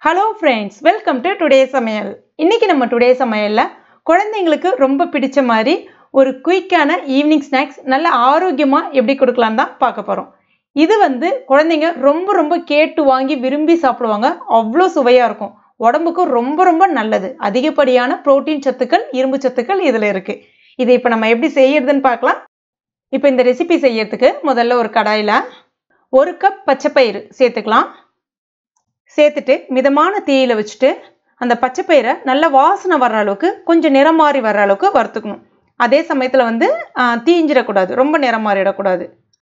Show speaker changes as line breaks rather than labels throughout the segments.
hello friends welcome to today சமையல் இன்னைக்கு நம்ம டுடே சமையலில் குழந்தைங்களுக்கு ரொம்ப பிடிச்ச மாதிரி ஒரு குயிக்கான ஈவினிங் ஸ்நாக்ஸ் நல்ல ஆரோக்கியமாக எப்படி கொடுக்கலாம் தான் பார்க்க போகிறோம் இது வந்து குழந்தைங்க ரொம்ப ரொம்ப கேட்டு வாங்கி விரும்பி சாப்பிடுவாங்க அவ்வளோ சுவையாக இருக்கும் உடம்புக்கு ரொம்ப ரொம்ப நல்லது அதிகப்படியான புரோட்டீன் சத்துக்கள் இரும்பு சத்துக்கள் இதில் இருக்குது இதை இப்போ நம்ம எப்படி செய்யறதுன்னு பார்க்கலாம் இப்போ இந்த ரெசிபி செய்யறதுக்கு முதல்ல ஒரு கடாயில் ஒரு கப் பச்சைப்பயிறு சேர்த்துக்கலாம் சேர்த்துட்டு மிதமான தீயில வச்சுட்டு அந்த பச்சைப்பயிரை நல்ல வாசனை வர்ற அளவுக்கு கொஞ்சம் நிறம் மாறி வர்ற அளவுக்கு வறுத்துக்கணும் அதே சமயத்தில் வந்து தீஞ்சிடக்கூடாது ரொம்ப நிறம் மாறிடக்கூடாது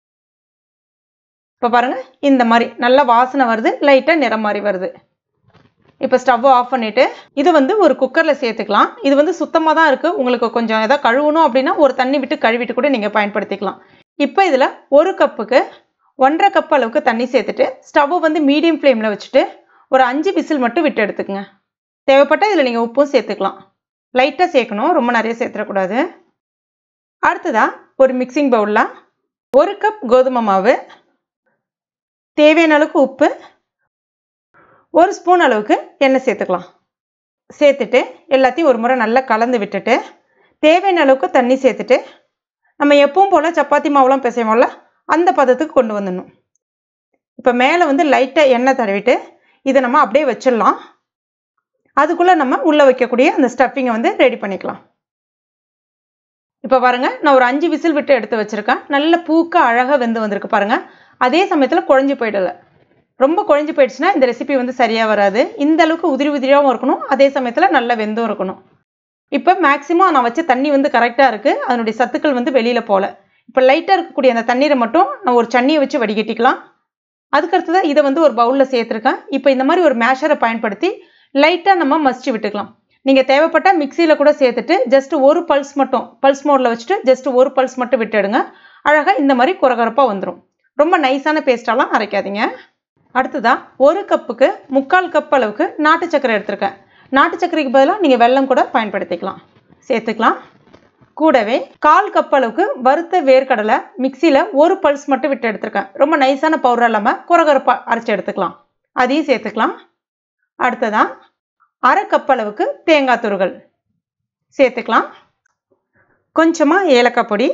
இப்போ பாருங்க இந்த மாதிரி நல்ல வாசனை வருது லைட்டாக நிறம் மாறி வருது இப்போ ஸ்டவ் ஆஃப் பண்ணிவிட்டு இது வந்து ஒரு குக்கரில் சேர்த்துக்கலாம் இது வந்து சுத்தமாக தான் இருக்குது உங்களுக்கு கொஞ்சம் எதாவது கழுவணும் அப்படின்னா ஒரு தண்ணி விட்டு கழுவிட்டு கூட நீங்கள் பயன்படுத்திக்கலாம் இப்போ இதில் ஒரு கப்புக்கு ஒன்றரை கப் அளவுக்கு தண்ணி சேர்த்துட்டு ஸ்டவ்வை வந்து மீடியம் ஃப்ளேமில் வச்சுட்டு ஒரு அஞ்சு விசில் மட்டும் விட்டு எடுத்துக்கங்க தேவைப்பட்டால் இதில் நீங்கள் உப்பும் சேர்த்துக்கலாம் லைட்டாக சேர்க்கணும் ரொம்ப நிறைய சேர்த்துடக்கூடாது அடுத்ததாக ஒரு மிக்சிங் பவுலில் ஒரு கப் கோதுமை மாவு தேவையான அளவுக்கு உப்பு ஒரு ஸ்பூன் அளவுக்கு எண்ணெய் சேர்த்துக்கலாம் சேர்த்துட்டு எல்லாத்தையும் ஒரு முறை நல்லா கலந்து விட்டுட்டு தேவையான அளவுக்கு தண்ணி சேர்த்துட்டு நம்ம எப்பவும் போல் சப்பாத்தி மாவுலாம் பிசைவோம்ல அந்த பதத்துக்கு கொண்டு வந்துடணும் இப்போ மேலே வந்து லைட்டாக எண்ணெய் தடவிட்டு இதை நம்ம அப்படியே வச்சிடலாம் அதுக்குள்ளே நம்ம உள்ளே வைக்கக்கூடிய அந்த ஸ்டஃபிங்கை வந்து ரெடி பண்ணிக்கலாம் இப்போ பாருங்கள் நான் ஒரு அஞ்சு விசில் விட்டு எடுத்து வச்சுருக்கேன் நல்ல பூக்க அழகாக வெந்து வந்திருக்கு பாருங்கள் அதே சமயத்தில் குழஞ்சி போயிடலை ரொம்ப குழஞ்சி போயிடுச்சுன்னா இந்த ரெசிபி வந்து சரியாக வராது இந்த அளவுக்கு உதிரி உதிரியாகவும் இருக்கணும் அதே சமயத்தில் நல்ல வெந்தும் இருக்கணும் இப்போ மேக்ஸிமம் நான் வச்ச தண்ணி வந்து கரெக்டாக இருக்குது அதனுடைய சத்துக்கள் வந்து வெளியில் போகல இப்போ லைட்டாக இருக்கக்கூடிய அந்த தண்ணீரை மட்டும் நான் ஒரு சன்னியை வச்சு வடிகட்டிக்கலாம் அதுக்கடுத்ததாக இதை வந்து ஒரு பவுலில் சேர்த்துருக்கேன் இப்போ இந்த மாதிரி ஒரு மேஷரை பயன்படுத்தி லைட்டாக நம்ம மசிச்சு விட்டுக்கலாம் நீங்கள் தேவைப்பட்டால் மிக்சியில் கூட சேர்த்துட்டு ஜஸ்ட் ஒரு பல்ஸ் மட்டும் பல்ஸ் மோடில் வச்சுட்டு ஜஸ்ட் ஒரு பல்ஸ் மட்டும் விட்டுடுங்க அழகாக இந்த மாதிரி குறகரப்பாக வந்துடும் ரொம்ப நைஸான பேஸ்டாலாம் அரைக்காதீங்க அடுத்ததாக ஒரு கப்புக்கு முக்கால் கப் அளவுக்கு நாட்டு சக்கரை எடுத்திருக்கேன் நாட்டு சர்க்கரைக்கு பதிலாக நீங்கள் வெல்லம் கூட பயன்படுத்திக்கலாம் சேர்த்துக்கலாம் கூடவே கால் கப் அளவுக்கு வறுத்த வேர்க்கடலை மிக்சியில் ஒரு பல்ஸ் மட்டும் விட்டு எடுத்திருக்கேன் ரொம்ப நைஸான பவுடர் இல்லாமல் குறகரப்பாக அரைச்சி எடுத்துக்கலாம் அதையும் சேர்த்துக்கலாம் அடுத்ததான் அரை கப் அளவுக்கு தேங்காய் துருகள் சேர்த்துக்கலாம் கொஞ்சமாக ஏலக்காய் பொடி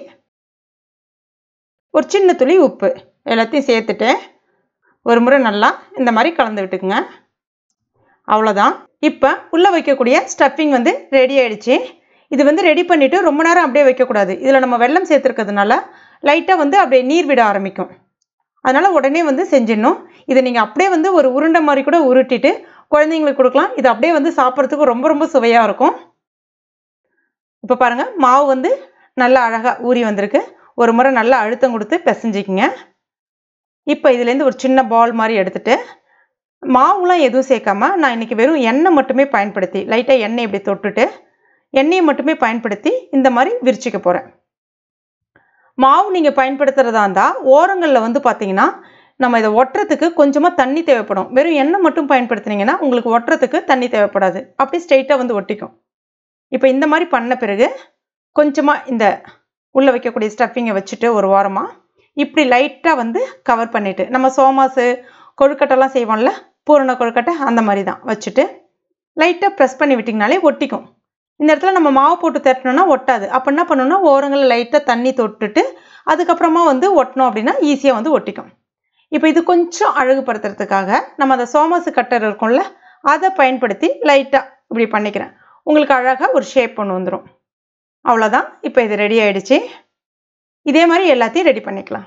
ஒரு சின்ன துளி உப்பு எல்லாத்தையும் சேர்த்துட்டு ஒரு முறை நல்லா இந்த மாதிரி கலந்து விட்டுக்குங்க அவ்வளோதான் இப்போ உள்ளே வைக்கக்கூடிய ஸ்டஃபிங் வந்து ரெடி ஆயிடுச்சு இது வந்து ரெடி பண்ணிவிட்டு ரொம்ப நேரம் அப்படியே வைக்கக்கூடாது இதில் நம்ம வெள்ளம் சேர்த்துருக்கிறதுனால லைட்டாக வந்து அப்படியே நீர் விட ஆரம்பிக்கும் அதனால் உடனே வந்து செஞ்சிடணும் இதை நீங்கள் அப்படியே வந்து ஒரு உருண்டை மாதிரி கூட உருட்டிட்டு குழந்தைங்களுக்கு கொடுக்கலாம் இது அப்படியே வந்து சாப்பிட்றதுக்கு ரொம்ப ரொம்ப சுவையாக இருக்கும் இப்போ பாருங்கள் மாவு வந்து நல்லா அழகாக ஊறி வந்திருக்கு ஒரு முறை நல்லா அழுத்தம் கொடுத்து பிசைஞ்சிக்கிங்க இப்போ இதுலேருந்து ஒரு சின்ன பால் மாதிரி எடுத்துகிட்டு மாவுலாம் எதுவும் சேர்க்காம நான் இன்றைக்கி வெறும் எண்ணெய் மட்டுமே பயன்படுத்தி லைட்டாக எண்ணெய் இப்படி தொட்டுட்டு எண்ணெயை மட்டுமே பயன்படுத்தி இந்த மாதிரி விரிச்சிக்க போகிறேன் மாவு நீங்கள் பயன்படுத்துகிறதா இருந்தால் ஓரங்களில் வந்து பார்த்தீங்கன்னா நம்ம இதை ஒட்டுறதுக்கு கொஞ்சமாக தண்ணி தேவைப்படும் வெறும் எண்ணெய் மட்டும் பயன்படுத்துனீங்கன்னா உங்களுக்கு ஒட்டுறதுக்கு தண்ணி தேவைப்படாது அப்படி ஸ்ட்ரெயிட்டாக வந்து ஒட்டிக்கும் இப்போ இந்த மாதிரி பண்ண பிறகு கொஞ்சமாக இந்த உள்ளே வைக்கக்கூடிய ஸ்டஃபிங்கை வச்சுட்டு ஒரு வாரமாக இப்படி லைட்டாக வந்து கவர் பண்ணிவிட்டு நம்ம சோமாசு கொழுக்கட்டைலாம் செய்வோம்ல பூரண கொழுக்கட்டை அந்த மாதிரி தான் வச்சுட்டு லைட்டாக ப்ரெஸ் பண்ணி விட்டிங்கனாலே ஒட்டிக்கும் இந்த இடத்துல நம்ம மாவு போட்டு தட்டணும்னா ஒட்டாது அப்போ என்ன பண்ணணும்னா ஓரங்களில் லைட்டாக தண்ணி தொட்டுட்டு அதுக்கப்புறமா வந்து ஒட்டணும் அப்படின்னா ஈஸியாக வந்து ஒட்டிக்கும் இப்போ இது கொஞ்சம் அழகுபடுத்துறதுக்காக நம்ம அந்த சோமாசு கட்டர் இருக்கும்ல அதை பயன்படுத்தி லைட்டாக இப்படி பண்ணிக்கிறேன் உங்களுக்கு அழகாக ஒரு ஷேப் ஒன்று வந்துடும் அவ்வளோதான் இப்போ இது ரெடி ஆயிடுச்சு இதே மாதிரி எல்லாத்தையும் ரெடி பண்ணிக்கலாம்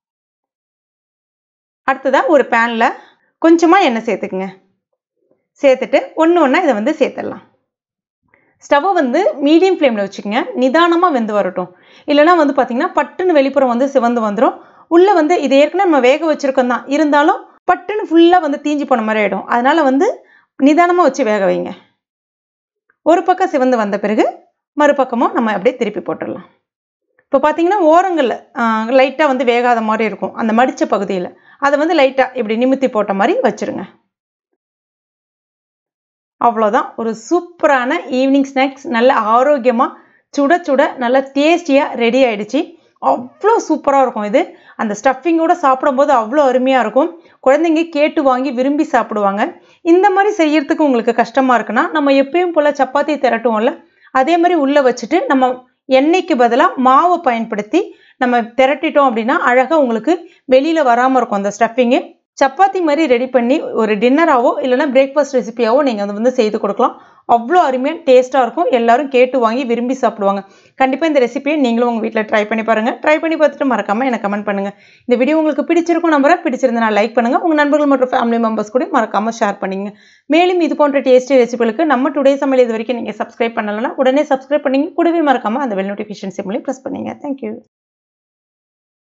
அடுத்ததாக ஒரு பேனில் கொஞ்சமாக எண்ணெய் சேர்த்துக்குங்க சேர்த்துட்டு ஒன்று ஒன்றா இதை வந்து சேர்த்துடலாம் ஸ்டவ்வை வந்து மீடியம் ஃப்ளேமில் வச்சுக்கோங்க நிதானமாக வெந்து வரட்டும் இல்லைனா வந்து பார்த்திங்கன்னா பட்டுன்னு வெளிப்புறம் வந்து சிவந்து வந்துடும் உள்ளே வந்து இது ஏற்கனவே நம்ம வேக வச்சுருக்கோம் தான் இருந்தாலும் பட்டுன்னு ஃபுல்லாக வந்து தீஞ்சு போன மாதிரி ஆகிடும் அதனால் வந்து நிதானமாக வச்சு வேக வைங்க ஒரு பக்கம் சிவந்து வந்த பிறகு மறுபக்கமும் நம்ம அப்படியே திருப்பி போட்டுடலாம் இப்போ பார்த்தீங்கன்னா ஓரங்களில் லைட்டாக வந்து வேகாத மாதிரி இருக்கும் அந்த மடித்த பகுதியில் அதை வந்து லைட்டாக இப்படி நிமித்தி போட்ட மாதிரி வச்சுருங்க அவ்வளோதான் ஒரு சூப்பரான ஈவினிங் ஸ்நாக்ஸ் நல்ல ஆரோக்கியமாக சுட சுட நல்ல டேஸ்டியாக ரெடி ஆகிடுச்சு அவ்வளோ சூப்பராக இருக்கும் இது அந்த ஸ்டஃபிங்கோட சாப்பிடும்போது அவ்வளோ அருமையாக இருக்கும் குழந்தைங்க கேட்டு வாங்கி விரும்பி சாப்பிடுவாங்க இந்த மாதிரி செய்யறதுக்கு உங்களுக்கு கஷ்டமாக இருக்குன்னா நம்ம எப்பயும் போல் சப்பாத்தி திரட்டுவோம்ல அதே மாதிரி உள்ளே வச்சுட்டு நம்ம எண்ணெய்க்கு பதிலாக மாவை பயன்படுத்தி நம்ம திரட்டிட்டோம் அப்படின்னா அழகாக உங்களுக்கு வெளியில் வராமல் இருக்கும் அந்த ஸ்டஃபிங்கு சப்பாத்தி மாதிரி ரெடி பண்ணி ஒரு டின்னராகவோ இல்லைனா பிரேக்ஃபாஸ்ட் ரெசிபியாவோ நீங்கள் அதை வந்து செய்து கொடுக்கலாம் அவ்வளோ அருமையாக டேஸ்ட்டாக இருக்கும் எல்லாரும் கேட்டு வாங்கி விரும்பி சாப்பிடுவாங்க கண்டிப்பாக இந்த ரெசிபியை நீங்களும் உங்கள் வீட்டில் ட்ரை பண்ணி பாருங்கள் ட்ரை பண்ணி பார்த்துட்டு மறக்காமல் எனக்கு கமெண்ட் பண்ணுங்கள் இந்த வீடியோ உங்களுக்கு பிடிச்சிருக்கும் நம்பரை பிடிச்சிருந்தா லைக் பண்ணுங்கள் உங்கள் நண்பர்கள் மற்றும் ஃபேமிலி மெம்பர்ஸ் கூட மறக்காமல் ஷேர் பண்ணிங்க மேலும் இது போன்ற டேஸ்டி ரெசிபிகளுக்கு நம்ம டுடே சமையல் இது வரைக்கும் நீங்கள் சப்ஸ்கிரைப் பண்ணலைன்னா உடனே சப்ஸ்கிரைப் பண்ணிங்க கூடவே மறக்காமல் அந்த வெல் நோட்டிஃபிகேஷன் சிம்லையும் ப்ரெஸ் பண்ணிங்க தேங்க்யூ